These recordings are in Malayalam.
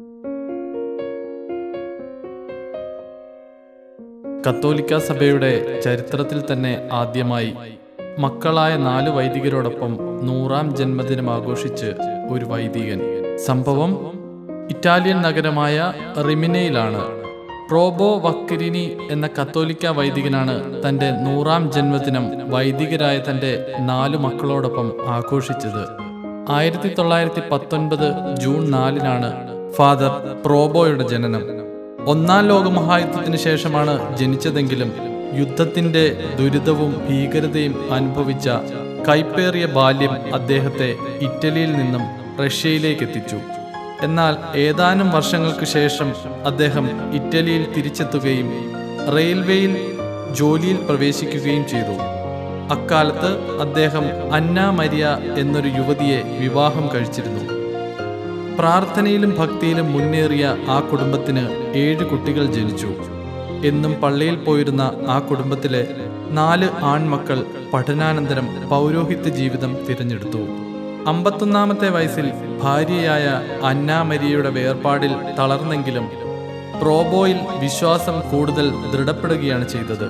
കത്തോലിക്ക സഭയുടെ ചരിത്രത്തിൽ തന്നെ ആദ്യമായി മക്കളായ നാല് വൈദികരോടൊപ്പം നൂറാം ജന്മദിനം ആഘോഷിച്ച് ഒരു വൈദികൻ സംഭവം ഇറ്റാലിയൻ നഗരമായ റിമിനയിലാണ് റോബോ വക്കിരിനി എന്ന കത്തോലിക്ക വൈദികനാണ് തന്റെ നൂറാം ജന്മദിനം വൈദികരായ തന്റെ നാലു മക്കളോടൊപ്പം ആഘോഷിച്ചത് ആയിരത്തി തൊള്ളായിരത്തി പത്തൊൻപത് ജൂൺ നാലിനാണ് ഫാദർ പ്രോബോയുടെ ജനനം ഒന്നാം ലോകമഹായുദ്ധത്തിന് ശേഷമാണ് ജനിച്ചതെങ്കിലും യുദ്ധത്തിന്റെ ദുരിതവും ഭീകരതയും അനുഭവിച്ച കൈപ്പേറിയ ബാല്യം അദ്ദേഹത്തെ ഇറ്റലിയിൽ നിന്നും റഷ്യയിലേക്ക് എത്തിച്ചു എന്നാൽ ഏതാനും വർഷങ്ങൾക്ക് ശേഷം അദ്ദേഹം ഇറ്റലിയിൽ തിരിച്ചെത്തുകയും റെയിൽവേയിൽ ജോലിയിൽ പ്രവേശിക്കുകയും ചെയ്തു അക്കാലത്ത് അദ്ദേഹം അന്ന മരിയ എന്നൊരു യുവതിയെ വിവാഹം കഴിച്ചിരുന്നു പ്രാർത്ഥനയിലും ഭക്തിയിലും മുന്നേറിയ ആ കുടുംബത്തിന് ഏഴ് കുട്ടികൾ ജനിച്ചു എന്നും പള്ളിയിൽ പോയിരുന്ന ആ കുടുംബത്തിലെ നാല് ആൺമക്കൾ പഠനാനന്തരം പൗരോഹിത്യ ജീവിതം തിരഞ്ഞെടുത്തു അമ്പത്തൊന്നാമത്തെ വയസ്സിൽ ഭാര്യയായ അന്നാമരിയയുടെ വേർപാടിൽ തളർന്നെങ്കിലും പ്രോബോയിൽ വിശ്വാസം കൂടുതൽ ദൃഢപ്പെടുകയാണ് ചെയ്തത്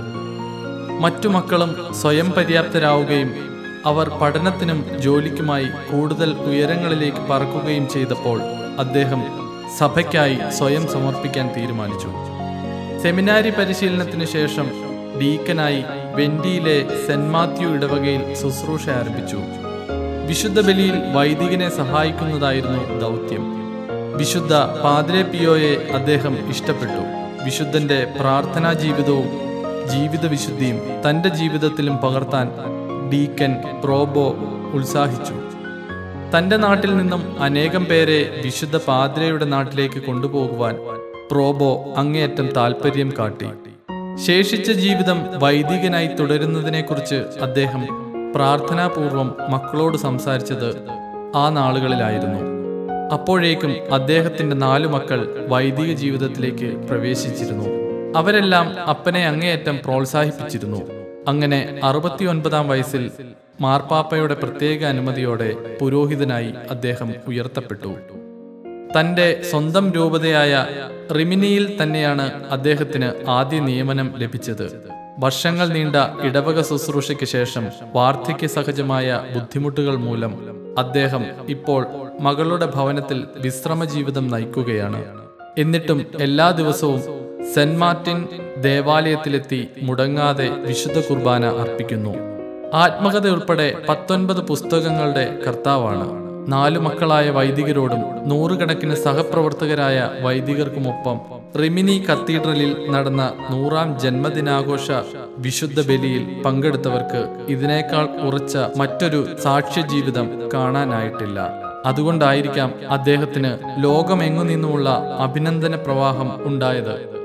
മറ്റു മക്കളും സ്വയം പര്യാപ്തരാവുകയും അവർ പഠനത്തിനും ജോലിക്കുമായി കൂടുതൽ ഉയരങ്ങളിലേക്ക് പറക്കുകയും ചെയ്തപ്പോൾ അദ്ദേഹം സഭയ്ക്കായി സ്വയം സമർപ്പിക്കാൻ തീരുമാനിച്ചു സെമിനാരി പരിശീലനത്തിനു ശേഷം ഡീക്കനായി വെൻഡിയിലെ സെന്റ് മാത്യു ഇടവകയിൽ ശുശ്രൂഷ ആരംഭിച്ചു വിശുദ്ധ ബലിയിൽ വൈദികനെ സഹായിക്കുന്നതായിരുന്നു ദൗത്യം വിശുദ്ധ പാദ്രെ പിയോയെ അദ്ദേഹം ഇഷ്ടപ്പെട്ടു വിശുദ്ധന്റെ പ്രാർത്ഥനാ ജീവിതവും ജീവിത വിശുദ്ധിയും തന്റെ ജീവിതത്തിലും പകർത്താൻ ഡീക്കൻ പ്രോബോ ഉത്സാഹിച്ചു തന്റെ നാട്ടിൽ നിന്നും അനേകം പേരെ വിശുദ്ധ പാദ്രയുടെ നാട്ടിലേക്ക് കൊണ്ടുപോകുവാൻ പ്രോബോ അങ്ങേയറ്റം താല്പര്യം കാട്ടി ശേഷിച്ച ജീവിതം വൈദികനായി തുടരുന്നതിനെക്കുറിച്ച് അദ്ദേഹം പ്രാർത്ഥനാപൂർവം മക്കളോട് സംസാരിച്ചത് ആ നാളുകളിലായിരുന്നു അപ്പോഴേക്കും അദ്ദേഹത്തിന്റെ നാലു മക്കൾ വൈദിക ജീവിതത്തിലേക്ക് പ്രവേശിച്ചിരുന്നു അവരെല്ലാം അപ്പനെ അങ്ങേയറ്റം പ്രോത്സാഹിപ്പിച്ചിരുന്നു അങ്ങനെ അറുപത്തിയൊൻപതാം വയസ്സിൽ മാർപ്പാപ്പയുടെ പ്രത്യേക അനുമതിയോടെ പുരോഹിതനായി അദ്ദേഹം ഉയർത്തപ്പെട്ടു തന്റെ സ്വന്തം രൂപതയായ റിമിനിയിൽ തന്നെയാണ് അദ്ദേഹത്തിന് ആദ്യ നിയമനം ലഭിച്ചത് വർഷങ്ങൾ നീണ്ട ഇടവക ശുശ്രൂഷയ്ക്ക് ശേഷം വാർദ്ധക്യ സഹജമായ ബുദ്ധിമുട്ടുകൾ മൂലം അദ്ദേഹം ഇപ്പോൾ മകളുടെ ഭവനത്തിൽ വിശ്രമ ജീവിതം നയിക്കുകയാണ് എന്നിട്ടും എല്ലാ ദിവസവും സെന്റ് മാർട്ടിൻ ദേവാലയത്തിലെത്തി മുടങ്ങാതെ വിശുദ്ധ കുർബാന അർപ്പിക്കുന്നു ആത്മകഥ ഉൾപ്പെടെ പത്തൊൻപത് പുസ്തകങ്ങളുടെ കർത്താവാണ് നാലു മക്കളായ വൈദികരോടും നൂറുകണക്കിന് സഹപ്രവർത്തകരായ വൈദികർക്കുമൊപ്പം റിമിനി കത്തീഡ്രലിൽ നടന്ന നൂറാം ജന്മദിനാഘോഷ വിശുദ്ധ ബലിയിൽ പങ്കെടുത്തവർക്ക് ഇതിനേക്കാൾ ഉറച്ച മറ്റൊരു സാക്ഷ്യജീവിതം കാണാനായിട്ടില്ല അതുകൊണ്ടായിരിക്കാം അദ്ദേഹത്തിന് ലോകമെങ്ങു നിന്നുമുള്ള അഭിനന്ദന പ്രവാഹം ഉണ്ടായത്